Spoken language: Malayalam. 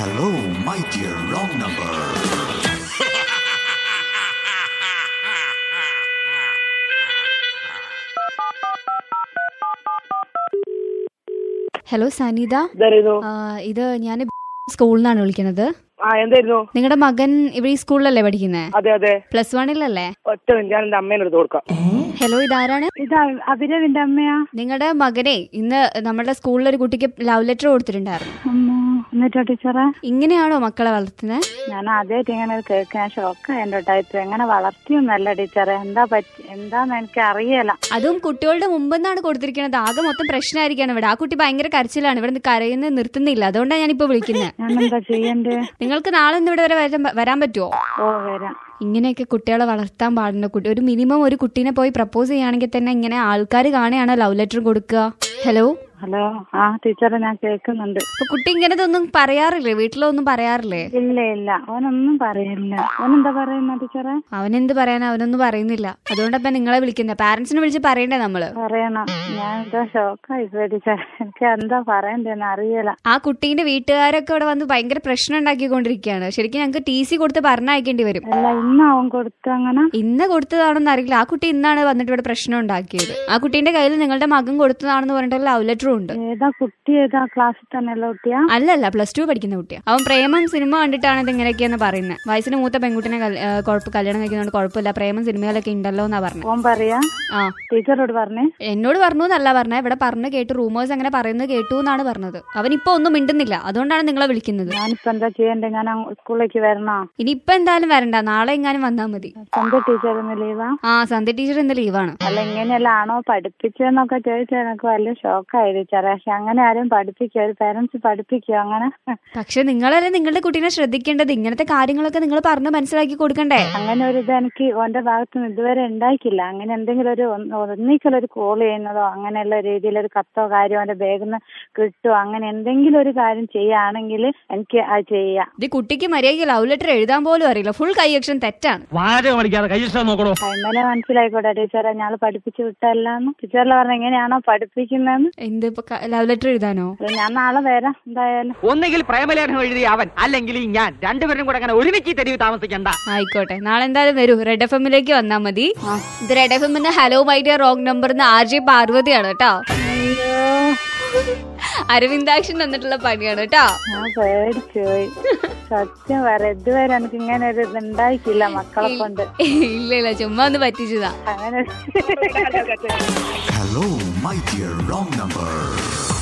Hello, my dear wrong number. Hello Sanitha ഇതായിരുന്നു ആ, ഇത് ഞാൻ സ്കൂളിൽ നിന്നാണ് വിളിക്കുന്നത് ആ എന്തായിരുന്നു നിങ്ങളുടെ മകൻ ഇവിടെ ഈ സ്കൂളിലല്ലേ പഠിക്കുന്നത് അതെ അതെ പ്ലസ് വണ്ണിലല്ലേ ഒറ്റ മിനിറ്റ് ഞാൻ എന്റെ അമ്മേനെ എടുത്ത് കൊടുക്കാം ഹലോ ഇതാരാണ് ഇത് അഭിരവിന്റെ അമ്മയാ നിങ്ങളുടെ മകനെ ഇന്ന് നമ്മുടെ സ്കൂളിൽ ഒരു കുട്ടിക്ക് ലവ് ലെറ്റർ കൊടുത്തിട്ടുണ്ടായിരുന്നു അമ്മ എന്നിട്ടോ ടീച്ചറെ ഇങ്ങനെയാണോ മക്കളെ വളർത്തുന്നത് ഞാൻ ആദ്യമായിട്ട് ഇങ്ങനെ ഒരു കേൾക്കാൻ ഷോക്ക എന്റെ ടൈപ്പ് എങ്ങനെ വളർത്തിയൊന്നല്ല ടീച്ചറെ എന്താ പറ്റി എന്താന്ന് എനിക്ക് അറിയല അതും കുട്ടികളുടെ മുമ്പെന്നാണ് കൊടുത്തിരിക്കുന്നത് ആകെ മൊത്തം പ്രശ്നമായിരിക്കാണ് ഇവിടെ ആ കുട്ടി ഭയങ്കര കരച്ചിലാണ് ഇവിടെ നിന്ന് കരയുന്നത് നിർത്തുന്നില്ല അതുകൊണ്ടാണ് ഞാനിപ്പോ വിളിക്കുന്നത് ഞാൻ എന്താ ചെയ്യണ്ടേ നിങ്ങൾക്ക് നാളെ ഒന്ന് ഇവിടെ വരെ വരാൻ- വരാൻ പറ്റുമോ ഓ വരാം ഇങ്ങനെയൊക്കെ കുട്ടികളെ വളർത്താൻ പാടുന്ന കുട്ടി ഒരു മിനിമം ഒരു കുട്ടീനെ പോയി പ്രപ്പോസ് ചെയ്യുകയാണെങ്കിൽ തന്നെ ഇങ്ങനെ ആൾക്കാർ കാണുകയാണ് ലവ് ലെറ്റർ കൊടുക്കുക ഹലോ ഹലോ ആ ടീച്ചറെ ഞാൻ കേൾക്കുന്നുണ്ട് അപ്പൊ കുട്ടി ഇങ്ങനെ ഒന്നും പറയാറില്ലേ വീട്ടിലൊന്നും പറയാറില്ലേ ഇല്ല ഇല്ല അവനൊന്നും പറയില്ല അവനെന്താ പറയുന്ന ടീച്ചറെ അവനെന്ത് പറയാനാ അവനൊന്നും പറയുന്നില്ല അതുകൊണ്ടപ്പോ നിങ്ങളെ വിളിക്കുന്നത് പാരന്റ്സിനെ വിളിച്ച് പറയണ്ടേ നമ്മള് പറയണം ഞാൻ എന്താ ഷോക്കായി പോയി ടീച്ചറെ എനിക്ക് എന്താ പറയണ്ടേന്ന് അറിയല ആ കുട്ടീന്റെ വീട്ടുകാരൊക്കെ ഇവിടെ വന്ന് ഭയങ്കര പ്രശ്നം ഉണ്ടാക്കിക്കൊണ്ടിരിക്കുകയാണ് ശരിക്കും ഞങ്ങൾക്ക് ടി സി കൊടുത്ത് പറഞ്ഞയക്കേണ്ടി വരും അല്ല ഇന്ന് അവൻ കൊടുത്തു അങ്ങനെ ഇന്ന് കൊടുത്തതാണെന്ന് അറിയില്ല ആ കുട്ടി ഇന്നാണ് വന്നിട്ട് ഇവിടെ പ്രശ്നം ഉണ്ടാക്കിയത് ആ കുട്ടീന്റെ കയ്യിൽ നിങ്ങളുടെ മകൻ കൊടുത്തതാണെന്ന് പറഞ്ഞിട്ട് ലവ് ലെറ്ററും ഉണ്ട് ഏതാ കുട്ടി ഏതാ ക്ലാസ്സിൽ തന്നെയല്ല കുട്ടിയാ അല്ലല്ല പ്ലസ് ടു പഠിക്കുന്ന കുട്ടിയാ അവൻ പ്രേമം സിനിമ കണ്ടിട്ടാണ് ഇത് ഇങ്ങനെയൊക്കെയെന്ന് പറയുന്നത് വയസ്സിന് മൂത്ത പെൺകുട്ടിനെ കൽ- ഏ, കുഴപ്പം കല്യാണം കഴിക്കുന്നതുകൊണ്ട് കുഴപ്പമില്ല പ്രേമം സിനിമയിലൊക്കെ ഉണ്ടല്ലോ എന്നാ പറഞ്ഞത് ഓൻ പറയാ ആ ടീച്ചറോട് പറഞ്ഞേ എന്നോട് പറഞ്ഞു എന്നല്ല പറഞ്ഞത് ഇവിടെ പറഞ്ഞു കേട്ടു റൂമേഴ്സ് അങ്ങനെ പറയുന്നത് കേട്ടു എന്നാണ് പറഞ്ഞത് അവൻ ഇപ്പൊ ഒന്നും മിണ്ടുന്നില്ല അതുകൊണ്ടാണ് നിങ്ങളെ വിളിക്കുന്നത് ഞാനിപ്പോ എന്താ ചെയ്യണ്ടേ ഞാൻ അങ്ങ് സ്കൂളിലേക്ക് വരണോ ഇനി ഇപ്പൊ എന്തായാലും വരണ്ട നാളെ എങ്ങാനും വന്നാൽ മതി സ്വന്തം ടീച്ചർ ഇന്ന് ലീവാ ആ സന്ധ്യ ടീച്ചർ ഇന്ന് ലീവാണ് അല്ല ഇങ്ങനെയല്ല ആണോ പഠിപ്പിച്ചെന്നൊക്കെ ചോദിച്ചാൽ എനിക്ക് വലിയ ഷോക്കായി ടീച്ചറെ പക്ഷെ അങ്ങനെ ആരും പഠിപ്പിക്കുക ഒരു പേരൻസ് പഠിപ്പിക്കുക അങ്ങനെ പക്ഷെ നിങ്ങളല്ലേ നിങ്ങളുടെ കുട്ടീനെ ശ്രദ്ധിക്കേണ്ടത് ഇങ്ങനത്തെ കാര്യങ്ങളൊക്കെ നിങ്ങൾ പറഞ്ഞ് മനസ്സിലാക്കി കൊടുക്കണ്ടേ അങ്ങനെ ഒരു ഇത് എനിക്ക് ഓന്റെ ഭാഗത്ത് നിന്ന് ഇതുവരെ ഉണ്ടായിക്കില്ല അങ്ങനെ എന്തെങ്കിലും ഒരു ഒന്ന് ഒന്നിക്കൽ ഒരു കോൾ ചെയ്യുന്നതോ അങ്ങനെയുള്ള രീതിയിൽ ഒരു കത്തോ കാര്യമോ അവന്റെ ബാഗിൽ നിന്ന് കിട്ടുമോ അങ്ങനെ എന്തെങ്കിലും ഒരു കാര്യം ചെയ്യുകയാണെങ്കിൽ എനിക്ക് അത് ചെയ്യാം ഇത് കുട്ടിക്ക് മര്യാദയ്ക്ക് ലവ് ലെറ്റർ എഴുതാൻ പോലും അറിയില്ല ഫുൾ കൈയക്ഷൻ തെറ്റാണ് വാചകം അടിക്കാതെ കൈയിഷ്ടം നോക്കണോ കൈമലെ മനസ്സിലായിക്കോട്ടെ ടീച്ചറെ ഞാൾ പഠിപ്പിച്ചു വിട്ടല്ലാന്ന് ടീച്ചറിൽ പറഞ്ഞ എങ്ങനെയാണോ പഠിപ്പിക്കുന്നതെന്ന് എന്ത് ഇപ്പൊ ലവ് ലെറ്റർ എഴുതാനോ അത് ഞാൻ നാളെ വരാം എന്തായാലും ഒന്നെങ്കിൽ പ്രേമലേഖനം എഴുതിയ അവൻ അല്ലെങ്കിൽ ഈ ഞാൻ രണ്ടുപേരും കൂടെ അങ്ങനെ ഒരുമിച്ച് ഈ തെരുവ് താമസിക്കണ്ട ആയിക്കോട്ടെ നാളെ എന്തായാലും വരൂ റെഡ് എഫ് എമ്മിലേക്ക് വന്നാൽ മതി ഇത് റെഡ് എഫ് എമ്മിന്റെ hello my dear wrong number R J പാർവതിയാണ് കേട്ടോ അയ്യോ അരവിന്ദാക്ഷൻ തന്നിട്ടുള്ള പണിയാണ് കേട്ടോ ഞാൻ പേടിച്ചു പോയി സത്യം പറയാം ഇതുവരെ എനിക്ക് ഇങ്ങനെ ഒരു ഇത് ഉണ്ടായിട്ടില്ല മക്കളെ കൊണ്ട് ഇല്ല ഇല്ല ചുമ്മാ ഒന്ന് പറ്റിച്ചതാ അങ്ങനെ Hello, my dear wrong number.